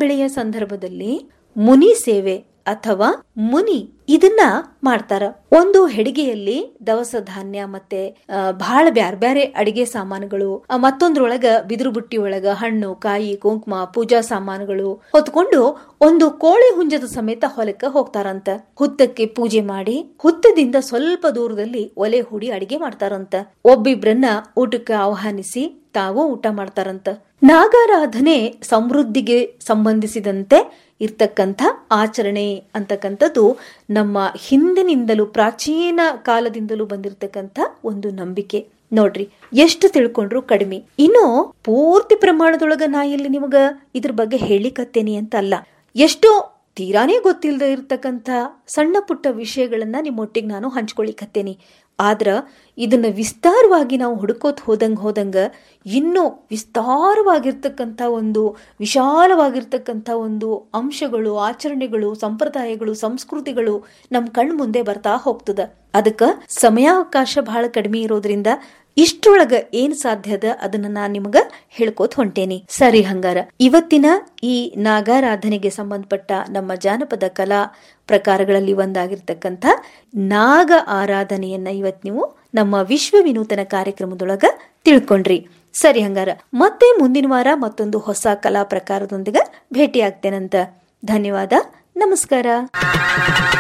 ಬೆಳೆಯ ಸಂದರ್ಭದಲ್ಲಿ ಮುನಿ ಸೇವೆ ಅಥವಾ ಮುನಿ ಇದನ್ನ ಮಾಡ್ತಾರ ಒಂದು ಹೆಡಿಗೆಯಲ್ಲಿ ದವಸ ಧಾನ್ಯ ಮತ್ತೆ ಆ, ಬಹಳ ಬ್ಯಾರ್ ಬ್ಯಾರೆ ಅಡಿಗೆ ಸಾಮಾನುಗಳು ಆ, ಮತ್ತೊಂದ್ರೊಳಗ ಬಿದಿರು ಬುಟ್ಟಿ ಒಳಗ ಹಣ್ಣು ಕಾಯಿ ಕುಂಕುಮ ಪೂಜಾ ಸಾಮಾನುಗಳು ಹೊತ್ಕೊಂಡು ಒಂದು ಕೋಳಿ ಹುಂಜದ ಸಮೇತ ಹೊಲಕ್ಕ ಹೋಗ್ತಾರಂತ ಹುತ್ತಕ್ಕೆ ಪೂಜೆ ಮಾಡಿ ಹುತ್ತದಿಂದ ಸ್ವಲ್ಪ ದೂರದಲ್ಲಿ ಒಲೆ ಹೂಡಿ ಅಡಿಗೆ ಮಾಡ್ತಾರಂತ ಒಬ್ಬಿಬ್ರನ್ನ ಊಟಕ್ಕೆ ಆಹ್ವಾನಿಸಿ ತಾವು ಊಟ ಮಾಡ್ತಾರಂತ ನಾಗಾರಾಧನೆ ಸಮೃದ್ಧಿಗೆ ಸಂಬಂಧಿಸಿದಂತೆ ಇರ್ತಕ್ಕಂಥ ಆಚರಣೆ ಅಂತಕ್ಕಂಥದ್ದು ನಮ್ಮ ಹಿಂದಿನಿಂದಲೂ ಪ್ರಾಚೀನ ಕಾಲದಿಂದಲೂ ಬಂದಿರತಕ್ಕಂಥ ಒಂದು ನಂಬಿಕೆ ನೋಡ್ರಿ ಎಷ್ಟು ತಿಳ್ಕೊಂಡ್ರು ಕಡಿಮೆ ಇನ್ನು ಪೂರ್ತಿ ಪ್ರಮಾಣದೊಳಗ ನಾ ಇಲ್ಲಿ ನಿಮಗ ಇದ್ರ ಬಗ್ಗೆ ಹೇಳಿಕತ್ತೇನಿ ಅಂತ ಅಲ್ಲ ಎಷ್ಟೋ ತೀರಾನೇ ಗೊತ್ತಿಲ್ಲದೆ ಇರತಕ್ಕಂಥ ಸಣ್ಣ ಪುಟ್ಟ ವಿಷಯಗಳನ್ನ ನಿಮ್ಮೊಟ್ಟಿಗೆ ನಾನು ಹಂಚ್ಕೊಳಿಕತ್ತೇನಿ ಆದ್ರ ಇದನ್ನ ವಿಸ್ತಾರವಾಗಿ ನಾವು ಹುಡುಕೋತ್ ಹೋದಂಗ ಹೋದಂಗ ಇನ್ನೂ ವಿಸ್ತಾರವಾಗಿರ್ತಕ್ಕಂಥ ಒಂದು ವಿಶಾಲವಾಗಿರ್ತಕ್ಕಂಥ ಒಂದು ಅಂಶಗಳು ಆಚರಣೆಗಳು ಸಂಪ್ರದಾಯಗಳು ಸಂಸ್ಕೃತಿಗಳು ನಮ್ ಕಣ್ ಮುಂದೆ ಬರ್ತಾ ಹೋಗ್ತದ ಅದಕ್ಕ ಸಮಯಾವಕಾಶ ಬಹಳ ಕಡಿಮೆ ಇರೋದ್ರಿಂದ ಇಷ್ಟ್ರೊಳಗ ಏನ್ ಸಾಧ್ಯದ ಅದನ್ನ ನಾನ್ ನಿಮಗ ಹೇಳ್ಕೋತ ಹೊಂಟೇನಿ ಸರಿ ಹಂಗಾರ ಇವತ್ತಿನ ಈ ನಾಗಾರಾಧನೆಗೆ ಸಂಬಂಧಪಟ್ಟ ನಮ್ಮ ಜಾನಪದ ಕಲಾ ಪ್ರಕಾರಗಳಲ್ಲಿ ಒಂದಾಗಿರ್ತಕ್ಕಂಥ ನಾಗ ಆರಾಧನೆಯನ್ನ ಇವತ್ ನೀವು ನಮ್ಮ ವಿಶ್ವ ವಿನೂತನ ಕಾರ್ಯಕ್ರಮದೊಳಗ ತಿಳ್ಕೊಂಡ್ರಿ ಸರಿ ಹಂಗಾರ ಮತ್ತೆ ಮುಂದಿನ ವಾರ ಮತ್ತೊಂದು ಹೊಸ ಕಲಾ ಪ್ರಕಾರದೊಂದಿಗೆ ಭೇಟಿ ಆಗ್ತೇನಂತ ಧನ್ಯವಾದ ನಮಸ್ಕಾರ